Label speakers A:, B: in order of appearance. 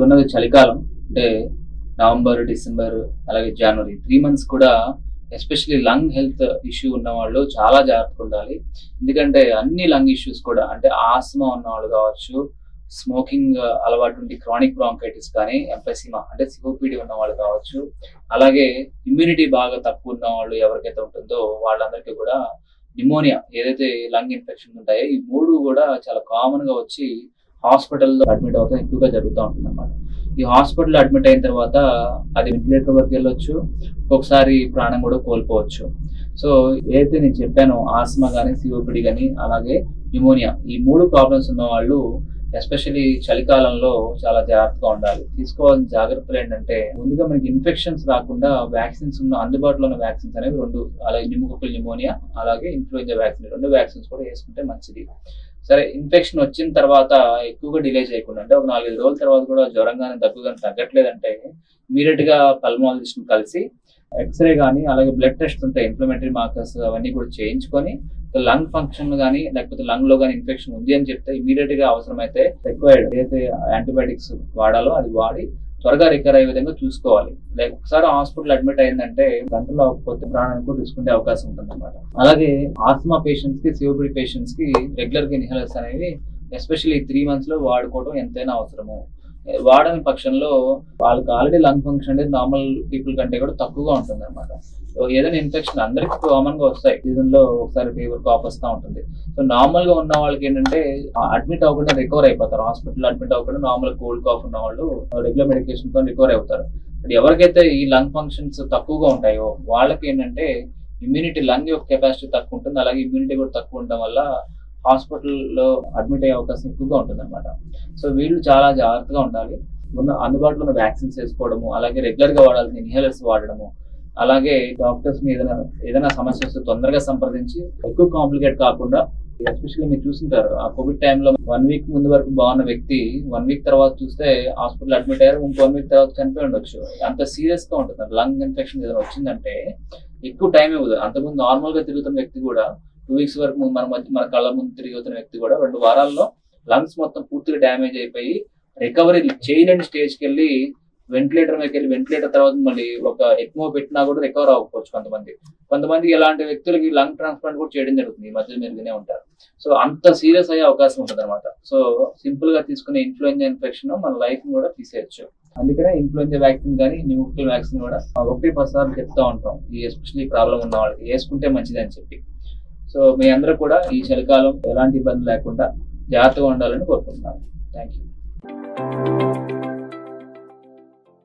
A: ఇప్పుడున్నది చలికాలం అంటే November December అలాగే జనవరి త్రీ మంత్స్ కూడా ఎస్పెషలీ లంగ్ హెల్త్ ఇష్యూ ఉన్న వాళ్ళు చాలా జాగ్రత్తగా ఉండాలి ఎందుకంటే అన్ని లంగ్ ఇష్యూస్ కూడా అంటే ఆస్మా ఉన్న వాళ్ళు కావచ్చు స్మోకింగ్ అలవాటు ఉండి క్రానిక్ బ్రాంకైటిస్ కానీ ఎంపసిమా అంటే సిఓపిడి ఉన్న వాళ్ళు కావచ్చు అలాగే ఇమ్యూనిటీ బాగా తక్కువ ఉన్న వాళ్ళు ఎవరికైతే ఉంటుందో వాళ్ళందరికీ కూడా నిమోనియా ఏదైతే లంగ్ ఇన్ఫెక్షన్ ఉంటాయో ఈ మూడు కూడా చాలా కామన్ గా వచ్చి హాస్పిటల్లో అడ్మిట్ అవుతాం ఎక్కువగా జరుగుతూ ఉంటుంది అనమాట ఈ హాస్పిటల్ అడ్మిట్ అయిన తర్వాత అది వెంటిలేటర్ వరకు వెళ్ళొచ్చు ఒకసారి ప్రాణం కూడా కోల్పోవచ్చు సో ఏదైతే నేను చెప్పానో ఆస్మా కానీ సిఓపిడి కానీ అలాగే న్యూమోనియా ఈ మూడు ప్రాబ్లమ్స్ ఉన్న వాళ్ళు ఎస్పెషల్లీ చలికాలంలో చాలా జాగ్రత్తగా ఉండాలి తీసుకోవాల్సిన జాగ్రత్తలు ఏంటంటే ముందుగా మనకి ఇన్ఫెక్షన్స్ రాకుండా వ్యాక్సిన్స్ ఉన్న అందుబాటులో ఉన్న వ్యాక్సిన్స్ అనేవి రెండు అలాగే నిమ్మకొక్కలు న్యూమోనియా అలాగే ఇన్ఫ్లుయెంజా వ్యాక్సిన్ రెండు వ్యాక్సిన్స్ కూడా వేసుకుంటే మంచిది సరే ఇన్ఫెక్షన్ వచ్చిన తర్వాత ఎక్కువగా డిలే చేయకుండా అంటే ఒక నాలుగైదు రోజుల తర్వాత కూడా జ్వరం కానీ దగ్గు కానీ తగ్గట్లేదంటే ఇమీడియట్ గా పల్మాలజిస్ట్ కలిసి ఎక్స్రే కానీ అలాగే బ్లడ్ టెస్ట్ ఉంటాయి ఇన్ఫ్లమేటరీ మార్కర్స్ అవన్నీ కూడా చేయించుకొని లంగ్ ఫంక్షన్ కానీ లేకపోతే లంగ్ లో కానీ ఇన్ఫెక్షన్ ఉంది అని చెప్తే ఇమీడియట్ గా అవసరమైతే రిక్వైర్డ్ ఏదైతే యాంటీబయాటిక్స్ వాడాలో అది వాడి త్వరగా రికవర్ అయ్యే విధంగా చూసుకోవాలి లైక్ ఒకసారి హాస్పిటల్ అడ్మిట్ అయిందంటే గంటలో అవ్వకపోతే ప్రాణానికి కూడా తీసుకునే అవకాశం ఉంటుంది అనమాట అలాగే ఆస్మా పేషెంట్స్ కి సిఓపిడి పేషెంట్స్ కి రెగ్యులర్ గా ఇన్హేలర్స్ అనేవి ఎస్పెషల్లీ త్రీ మంత్స్ లో వాడుకోవడం ఎంతైనా అవసరము వాడని పక్షంలో వాళ్ళకి ఆల్రెడీ లంగ్ ఫంక్షన్ అనేది నార్మల్ పీపుల్ కంటే కూడా తక్కువగా ఉంటుంది అనమాట సో ఏదైనా ఇన్ఫెక్షన్ అందరికి కామన్ గా వస్తాయి సీజన్ లో ఒకసారి ఫీవర్ కాఫ్ వస్తూ ఉంటుంది సో నార్మల్ గా ఉన్న వాళ్ళకి ఏంటంటే అడ్మిట్ అవ్వకుండా రికవర్ అయిపోతారు హాస్పిటల్ అడ్మిట్ అవ్వకుండా నార్మల్ కోల్డ్ కాఫ్ ఉన్న వాళ్ళు రెగ్యులర్ మెడికేషన్ తో రికవర్ అవుతారు బట్ ఎవరికైతే ఈ లంగ్ ఫంక్షన్స్ తక్కువగా ఉంటాయో వాళ్ళకి ఏంటంటే ఇమ్యూనిటీ లంగ్ యొక్క కెపాసిటీ తక్కువ ఉంటుంది అలాగే ఇమ్యూనిటీ కూడా తక్కువ ఉండడం వల్ల హాస్పిటల్లో అడ్మిట్ అయ్యే అవకాశం ఎక్కువగా ఉంటుంది అనమాట సో వీళ్ళు చాలా జాగ్రత్తగా ఉండాలి ఉన్న అందుబాటులో ఉన్న వ్యాక్సిన్స్ వేసుకోవడము అలాగే రెగ్యులర్ గా వాడాల్సిన ఇన్హేలర్స్ వాడడము అలాగే డాక్టర్స్ ని ఏదైనా ఏదైనా సమస్య వస్తే తొందరగా సంప్రదించి ఎక్కువ కాంప్లికేట్ కాకుండా ఎస్పెషల్లీ మీరు చూసింటారు ఆ కోవిడ్ టైంలో వన్ వీక్ ముందు వరకు బాగున్న వ్యక్తి వన్ వీక్ తర్వాత చూస్తే హాస్పిటల్ అడ్మిట్ అయ్యారు ఇంకో వన్ వీక్ తర్వాత చనిపోయి ఉండొచ్చు అంత సీరియస్ గా ఉంటుంది లంగ్ ఇన్ఫెక్షన్ ఏదైనా వచ్చిందంటే ఎక్కువ టైం ఇవ్వదు అంతకుముందు నార్మల్ గా తిరుగుతున్న వ్యక్తి కూడా టూ వీక్స్ వరకు ముందు మన మధ్య మన కళ్ళ ముందు తిరుగుతున్న వ్యక్తి కూడా రెండు వారాల్లో లంగ్స్ మొత్తం పూర్తిగా డ్యామేజ్ అయిపోయి రికవరీ చేయలేని స్టేజ్కి వెళ్ళి వెంటిలేటర్ మీదకి వెళ్ళి వెంటిలేటర్ తర్వాత మళ్ళీ ఒక ఎక్మో పెట్టినా కూడా రికవర్ అవ్వకపోవచ్చు కొంతమంది కొంతమంది ఇలాంటి వ్యక్తులకి లంగ్ ట్రాన్స్ప్లాంట్ కూడా చేయడం జరుగుతుంది ఈ మధ్య మీరు వినే ఉంటారు సో అంత సీరియస్ అయ్యే అవకాశం ఉంటుంది అనమాట సో సింపుల్ గా తీసుకునే ఇన్ఫ్లుయెంజా ఇన్ఫెక్షన్ మన లైఫ్ కూడా తీసేయచ్చు అందుకనే ఇన్ఫ్లుయెంజా వ్యాక్సిన్ కానీ న్యూక్లియర్ వ్యాక్సిన్ కూడా ఒకటి పది సార్లు చెప్తా ఉంటాం ఈ ఎస్పెషల్లీ ప్రాబ్లం ఉన్న వాళ్ళకి వేసుకుంటే మంచిది అని చెప్పి సో మీ అందరూ కూడా ఈ చలికాలం ఎలాంటి ఇబ్బంది లేకుండా జాగ్రత్తగా ఉండాలని కోరుకుంటున్నాను థ్యాంక్ యూ